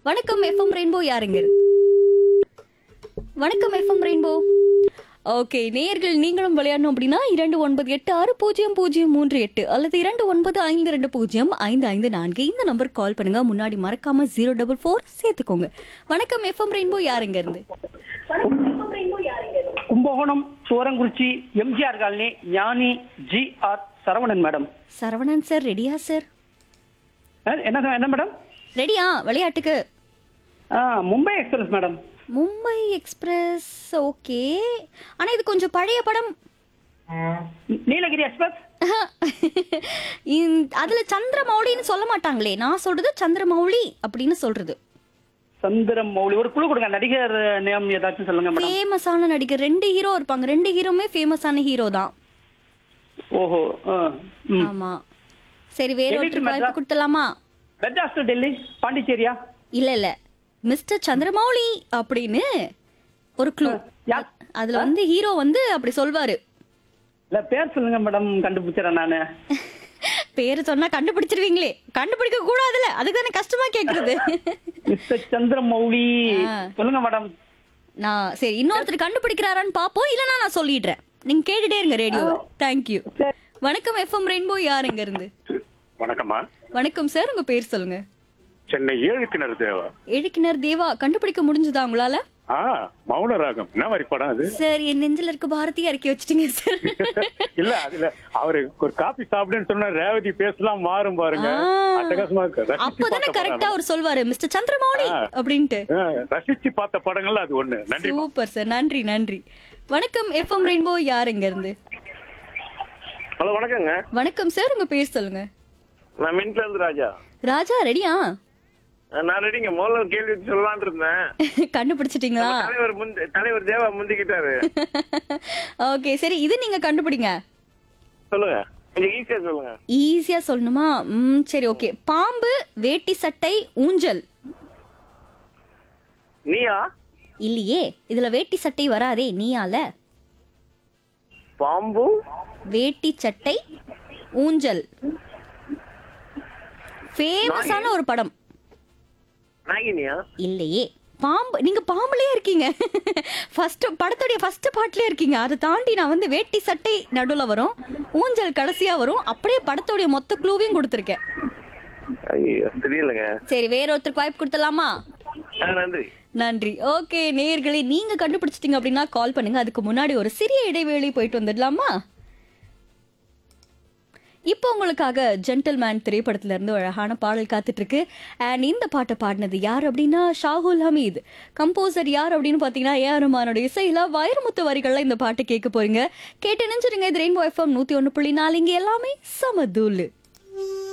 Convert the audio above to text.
வணக்கம் FM Rainbow யாருங்க வணக்கம் எஃப்எம் ரெயின்போ ஓகே நேயர்கள் நீங்களும் விளையாடணும் அப்படின்னா இரண்டு ஒன்பது எட்டு ஆறு பூஜ்ஜியம் பூஜ்ஜியம் மூன்று எட்டு அல்லது இரண்டு ஒன்பது ஐந்து ரெண்டு பூஜ்ஜியம் ஐந்து ஐந்து நான்கு இந்த நம்பர் கால் பண்ணுங்க முன்னாடி மறக்காம ஜீரோ டபுள் ஃபோர் சேர்த்துக்கோங்க வணக்கம் எஃப்எம் ரெயின்போ யாருங்க இருந்து Kumbakonam Sorangurichi MGR colony Gnani G R Saravanan madam Saravanan sir ரெடியா சார் அஹ், என்ன என்ன மேடம் ரெடியா விளையாட்டுக்கு ஆ, Mumbai express madam Mumbai express okay ஆனா இது கொஞ்சம் பழைய படம் நீலகிரி எக்ஸ்பிரஸ் இந்த- அதுல சந்திரமௌலின்னு சொல்ல மாட்டாங்களே நான் சொல்றது சந்திரமௌலி அப்படின்னு சொல்றது சந்திரம் மௌலி ஒரு குழு கொடுங்க நடிகர் நேம் ஏதாச்சும் சொல்லுங்க மேடம் ஃபேமஸான நடிகர் ரெண்டு ஹீரோ இருப்பாங்க ரெண்டு ஹீரோமே ஃபேமஸான ஹீரோ தான் ஓஹோ ஆ, ம். ஆமா சரி வேற Delete ஒருத்தருக்கு வாய்ப்பு madras. கொடுத்தலாமா மெட்ராஸ் டு டெல்லி பாண்டிச்சேரியா இல்ல இல்ல மிஸ்டர் சந்திரமௌலி அப்படின்னு ஒரு க்ளூ யார்? அதுல வந்து ஹீரோ வந்து அப்படி சொல்வாரு இல்ல பேர் சொல்லுங்க மேடம் கண்டுபிடிச்சிடறேன் நானு பேரு சொன்னா கண்டுபிடிச்சிருவீங்களே கண்டுபிடிக்க கூடாதுல அதுக்கு தானே கஷ்டமா கேக்குறது மிஸ்டர் சந்திரமௌலி ஆ. சொல்லுங்க மேடம் நான் சரி இன்னொருத்தர் கண்டுபிடிக்கிறாரான்னு பாப்போம் இல்லனா நான் சொல்லிடுறேன் நீங்க கேட்டுட்டே இருங்க ரேடியோ தேங்க்யூ சரி. வணக்கம் எஃப்எம் ரெயின்போ யார் எங்க இருந்து வணக்கம்மா வணக்கம் சார் உங்க பேர் சொல்லுங்க சென்னை ஏழு கிணறு தேவா எழுக்கினர் தேவா கண்டுபிடிக்க முடிஞ்சதா உங்களால ஆ மௌன ராகம் என்ன மாதிரி படம் அது சார் என் நெஞ்சில இருக்க பாரதியா இறக்கி வச்சிட்டீங்க சார் இல்ல அதுல அவரு ஒரு காபி சாப்பிடுன்னு சொன்னா ரேவதி பேசலாம் மாறும் பாருங்க ஆ. அட்டகாசமா இருக்கு ரசிச்சு அப்பதானே பார்த்த கரெக்டா படம் அவர் சொல்வாரு மிஸ்டர் சந்திரமௌலி ஆ. அப்படின்ட்டு ஆ, ரசிச்சு பார்த்த படங்கள்ல அது ஒண்ணு நன்றி சூப்பர் சார் நன்றி நன்றி வணக்கம் எஃப்எம் ரெயின்போ யார் எங்க இருந்து ஹலோ வணக்கங்க வணக்கம் சார் உங்க பேர் சொல்லுங்க நான் மின்ட்ல இருந்து ராஜா ராஜா ரெடியா நான் ரெடிங்க முதல்ல ஒரு கேள்வி சொல்லலாம்னு இருந்தேன் கண்டுபிடிச்சிட்டீங்களா தலைவர் முந்தி தலைவர் தேவா முந்திக்கிட்டாரு ஓகே சரி இது நீங்க கண்டுபிடிங்க சொல்லுங்க கொஞ்சம் ஈஸியா சொல்லுங்க ஈஸியா சொல்லணுமா ம் சரி ஓகே பாம்பு வேட்டி சட்டை ஊஞ்சல் நீயா இல்லையே இதுல வேட்டி சட்டை வராதே நீயால பாம்பு வேட்டி சட்டை ஊஞ்சல் ஃபேமஸான ஒரு படம் நாகினியா இல்லையே பாம்பு நீங்க பாம்புலயே இருக்கீங்க ஃபர்ஸ்ட் படத்துடைய ஃபர்ஸ்ட் பார்ட்லயே இருக்கீங்க அதை தாண்டி நான் வந்து வேட்டி சட்டை நடுவுல வரும் ஊஞ்சல் கடைசியா வரும் அப்படியே படத்துடைய மொத்த க்ளூவையும் கொடுத்துருக்கேன் ஐயோ தெரியலங்க சரி வேற ஒருத்தருக்கு வாய்ப்பு கொடுத்துடலாமா ஆ, நன்றி நன்றி ஓகே நேயர்களே நீங்க கண்டுபிடிச்சிட்டீங்க அப்படின்னா கால் பண்ணுங்க அதுக்கு முன்னாடி ஒரு சிறிய இடைவேளை போயிட்டு வந்துடலாமா இப்போ உங்களுக்காக ஜென்டில்மேன் திரைப்படத்துல இருந்து ஒரு அழகான பாடல் காத்துட்டு இருக்கு அண்ட் இந்த பாட்டை பாடினது யார் அப்படின்னா ஷாகுல் ஹமீத் கம்போசர் யார் அப்படின்னு பாத்தீங்கன்னா ஏ ரஹ்மானோட இசையில வைரமுத்து வரிகள்ல இந்த பாட்டு கேட்க போறீங்க கேட்டு நினைச்சிருங்க இது ரெயின்போ எஃப்எம் நூத்தி ஒண்ணு புள்ளி நாலு இங்க எல்லாமே சமதூலு